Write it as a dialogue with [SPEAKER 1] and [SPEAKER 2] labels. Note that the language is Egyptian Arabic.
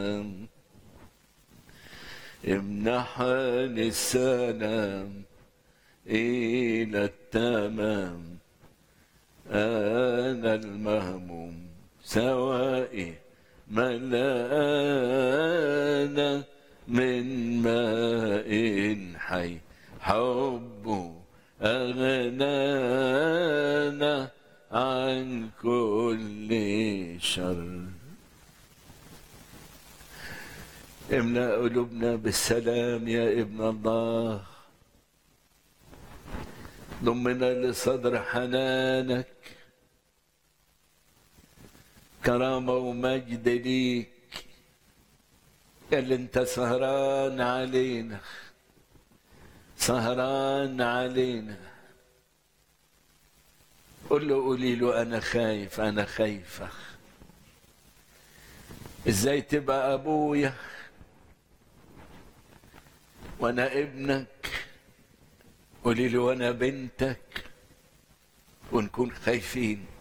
[SPEAKER 1] امنحني السلام إلى التمام أنا المهموم سوائي ملأنا من ماء حي حبه أغنانا عن كل شر املأ قلوبنا بالسلام يا ابن الله ضمنا لصدر حنانك كرامة ومجد ليك اللي انت سهران علينا سهران علينا قل له قولي له انا خايف انا خايفة ازاي تبقى ابويا وانا ابنك قولي له وانا بنتك ونكون خايفين